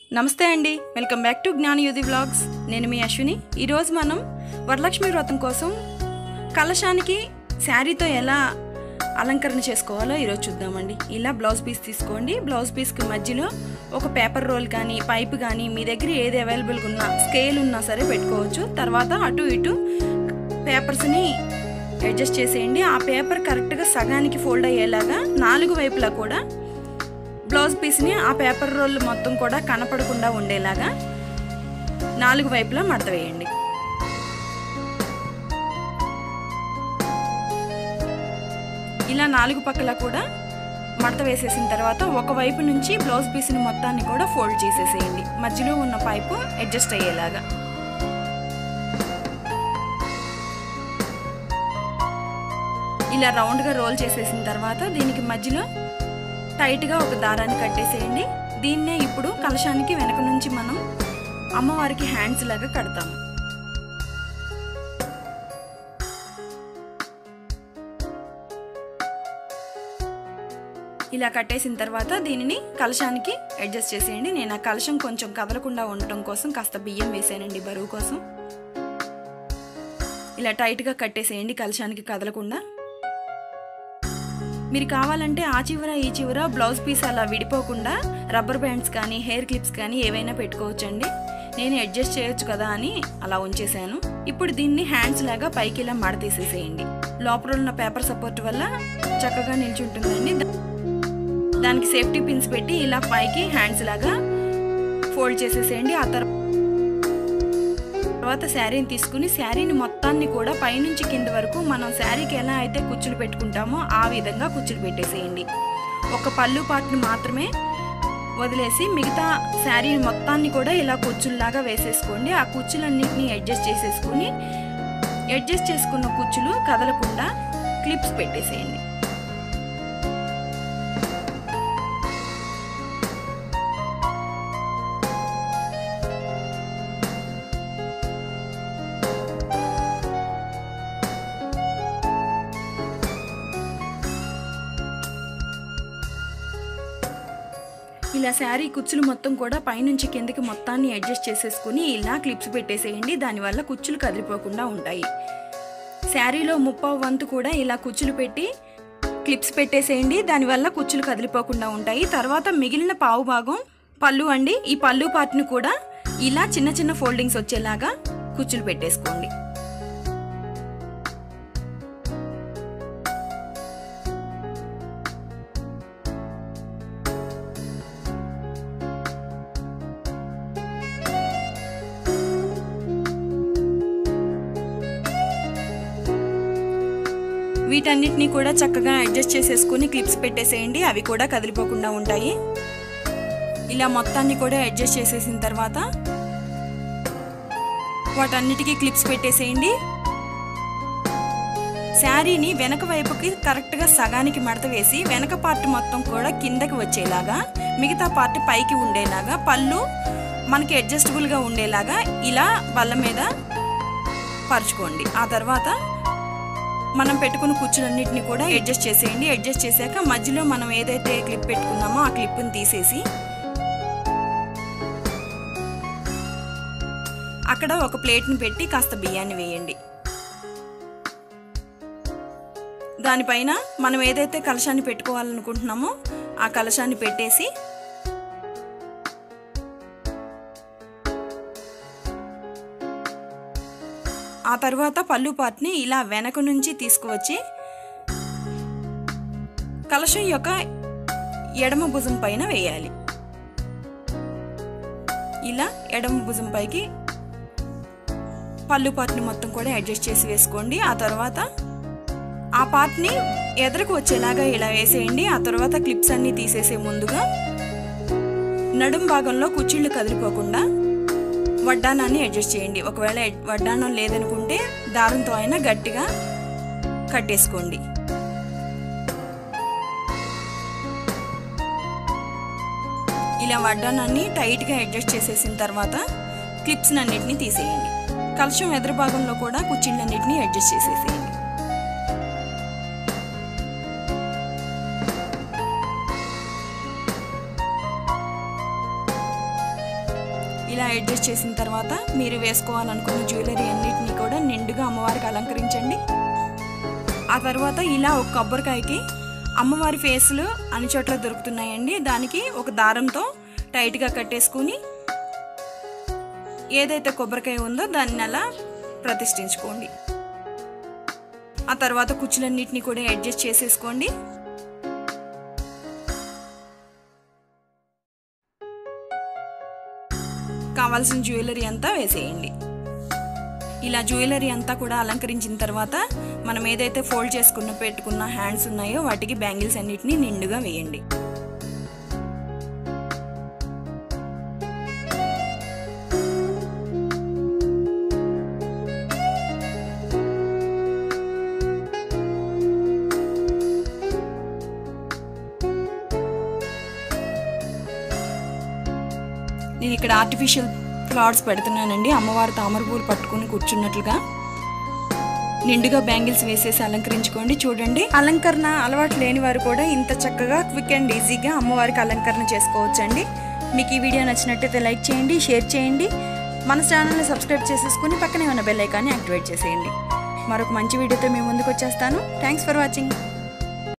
నమస్తే అండి welcome back to Gnanayudhi vlogs నేను మీ అశ్విని ఈరోజు మనం వరలక్ష్మి వ్రతం కోసం కలశానికి శారీతో ఎలా అలంకరణ చేసుకోవాలో ఈరోజు చూద్దామండి ఇలా బ్లౌజ్ పీస్ తీసుకోండి బ్లౌజ్ పీస్కి మధ్యలో ఒక పేపర్ రోల్ కానీ పైప్ కానీ మీ దగ్గర ఏది అవైలబుల్గా ఉన్నా స్కేల్ ఉన్నా సరే పెట్టుకోవచ్చు తర్వాత అటు ఇటు పేపర్స్ని అడ్జస్ట్ చేసేయండి ఆ పేపర్ కరెక్ట్గా సగానికి ఫోల్డ్ అయ్యేలాగా నాలుగు వైపులా కూడా బ్లౌజ్ పీస్ని ఆ పేపర్ రోల్ మొత్తం కూడా కనపడకుండా ఉండేలాగా నాలుగు వైపులా మడత వేయండి ఇలా నాలుగు పక్కల కూడా మడత వేసేసిన తర్వాత ఒక వైపు నుంచి బ్లౌజ్ పీస్ని మొత్తాన్ని కూడా ఫోల్డ్ చేసేసేయండి మధ్యలో ఉన్న పైపు అడ్జస్ట్ అయ్యేలాగా ఇలా రౌండ్గా రోల్ చేసేసిన తర్వాత దీనికి మధ్యలో టైట్గా ఒక దారాన్ని కట్టేసేయండి దీన్నే ఇప్పుడు కలశానికి వెనక నుంచి మనం అమ్మవారికి హ్యాండ్స్ లాగా కడతాము ఇలా కట్టేసిన తర్వాత దీనిని కలశానికి అడ్జస్ట్ చేసేయండి నేను ఆ కలశం కొంచెం కదలకుండా ఉండటం కోసం కాస్త బియ్యం వేసానండి బరువు కోసం ఇలా టైట్గా కట్టేసేయండి కలశానికి కదలకుండా మీరు కావాలంటే ఆ చివర ఈ చివర బ్లౌజ్ పీస్ అలా విడిపోకుండా రబ్బర్ బ్యాండ్స్ కానీ హెయిర్ క్లిప్స్ కానీ ఏవైనా పెట్టుకోవచ్చండి నేను అడ్జస్ట్ చేయొచ్చు కదా అని అలా ఉంచేసాను ఇప్పుడు దీన్ని హ్యాండ్స్ లాగా పైకి ఇలా మడతీసేసేయండి లోపల ఉన్న పేపర్ సపోర్ట్ వల్ల చక్కగా నిల్చుంటుందండి దానికి సేఫ్టీ పిన్స్ పెట్టి ఇలా పైకి హ్యాండ్స్ లాగా ఫోల్డ్ చేసేసేయండి ఆ తర్వాత తర్వాత శారీని తీసుకుని శారీని మొత్తాన్ని కూడా పైనుంచి కింద వరకు మనం శారీకి ఎలా అయితే కుచ్చులు పెట్టుకుంటామో ఆ విధంగా కుచ్చులు పెట్టేసేయండి ఒక పళ్ళు పాటును మాత్రమే వదిలేసి మిగతా శారీని మొత్తాన్ని కూడా ఇలా కుచ్చుల్లాగా వేసేసుకోండి ఆ కుచ్చులన్నింటినీ అడ్జస్ట్ చేసేసుకుని అడ్జస్ట్ చేసుకున్న కుచ్చులు కదలకుండా క్లిప్స్ పెట్టేసేయండి ఇలా శారీ కుచ్చులు మొత్తం కూడా పైనుంచి కిందకి మొత్తాన్ని అడ్జస్ట్ చేసేసుకుని ఇలా క్లిప్స్ పెట్టేసేయండి దానివల్ల కుచ్చులు కదిలిపోకుండా ఉంటాయి శారీలో ముప్పావు వంతు కూడా ఇలా కుచ్చులు పెట్టి క్లిప్స్ పెట్టేసేయండి దానివల్ల కుచ్చులు కదిలిపోకుండా ఉంటాయి తర్వాత మిగిలిన పావు భాగం పళ్ళు అండి ఈ పళ్ళు పార్ట్ని కూడా ఇలా చిన్న చిన్న ఫోల్డింగ్స్ వచ్చేలాగా కుచ్చులు పెట్టేసుకోండి వీటన్నిటిని కూడా చక్కగా అడ్జస్ట్ చేసేసుకుని క్లిప్స్ పెట్టేసేయండి అవి కూడా కదిలిపోకుండా ఉంటాయి ఇలా మొత్తాన్ని కూడా అడ్జస్ట్ చేసేసిన తర్వాత వాటన్నిటికీ క్లిప్స్ పెట్టేసేయండి శారీని వెనక వైపుకి కరెక్ట్గా సగానికి మడత వేసి వెనక పార్ట్ మొత్తం కూడా కిందకి వచ్చేలాగా మిగతా పార్ట్ పైకి ఉండేలాగా పళ్ళు మనకి అడ్జస్టబుల్గా ఉండేలాగా ఇలా బల్ల మీద పరుచుకోండి ఆ తర్వాత మనం పెట్టుకున్న కుచ్చులన్నింటినీ కూడా అడ్జస్ట్ చేసేయండి అడ్జస్ట్ చేశాక మధ్యలో మనం ఏదైతే క్లిప్ పెట్టుకున్నామో ఆ క్లిప్ని తీసేసి అక్కడ ఒక ప్లేట్ని పెట్టి కాస్త బియ్యాన్ని వేయండి దానిపైన మనం ఏదైతే కలశాన్ని పెట్టుకోవాలనుకుంటున్నామో ఆ కలశాన్ని పెట్టేసి ఆ తర్వాత పళ్ళు పార్ట్ని ఇలా వెనక నుంచి తీసుకువచ్చి కలశం యొక్క ఎడమ భుజం పైన వేయాలి ఇలా ఎడమ భుజం పైకి పళ్ళు పార్ట్ని మొత్తం కూడా అడ్జస్ట్ చేసి వేసుకోండి ఆ తర్వాత ఆ పార్ట్ని ఎదరకు వచ్చేలాగా ఇలా వేసేయండి ఆ తర్వాత క్లిప్స్ అన్నీ తీసేసే ముందుగా నడుం భాగంలో కుచ్చిళ్ళు కదిలిపోకుండా వడ్డానాన్ని అడ్జస్ట్ చేయండి ఒకవేళ వడ్డానం లేదనుకుంటే దారంతో అయినా గట్టిగా కట్టేసుకోండి ఇలా వడ్డానాన్ని టైట్గా అడ్జస్ట్ చేసేసిన తర్వాత క్లిప్స్ అన్నిటిని తీసేయండి కలశం ఎదురు భాగంలో కూడా కుచ్చిళ్ళన్నిటిని అడ్జస్ట్ చేసేసేయండి ఇలా అడ్జస్ట్ చేసిన తర్వాత మీరు వేసుకోవాలనుకున్న జ్యువెలరీ అన్నిటిని కూడా నిండుగా అమ్మవారికి అలంకరించండి ఆ తర్వాత ఇలా ఒక కొబ్బరికాయకి అమ్మవారి ఫేస్లు అన్ని చోట్ల దొరుకుతున్నాయండి దానికి ఒక దారంతో టైట్గా కట్టేసుకుని ఏదైతే కొబ్బరికాయ ఉందో దాన్ని అలా ప్రతిష్ఠించుకోండి ఆ తర్వాత కుచ్చులన్నిటిని కూడా అడ్జస్ట్ చేసేసుకోండి కావాల్సిన జ్యువెలరీ అంతా వేసేయండి ఇలా జ్యువెలరీ అంతా కూడా అలంకరించిన తర్వాత మనం ఏదైతే ఫోల్డ్ చేసుకున్న పెట్టుకున్న హ్యాండ్స్ ఉన్నాయో వాటికి బ్యాంగిల్స్ అన్నిటిని నిండుగా వేయండి నేను ఇక్కడ ఆర్టిఫిషియల్ ఫ్లవర్స్ పెడుతున్నానండి అమ్మవారు తామర పూలు పట్టుకుని కూర్చున్నట్లుగా నిండుగా బ్యాంగిల్స్ వేసేసి అలంకరించుకోండి చూడండి అలంకరణ అలవాటు లేని వారు కూడా ఇంత చక్కగా క్విక్ అండ్ ఈజీగా అమ్మవారికి అలంకరణ చేసుకోవచ్చండి మీకు ఈ వీడియో నచ్చినట్టయితే లైక్ చేయండి షేర్ చేయండి మన ఛానల్ని సబ్స్క్రైబ్ చేసేసుకుని పక్కనే ఉన్న బెల్ ఐకాన్ని యాక్టివేట్ చేసేయండి మరొక మంచి వీడియోతో మేము ముందుకు వచ్చేస్తాను థ్యాంక్స్ ఫర్ వాచింగ్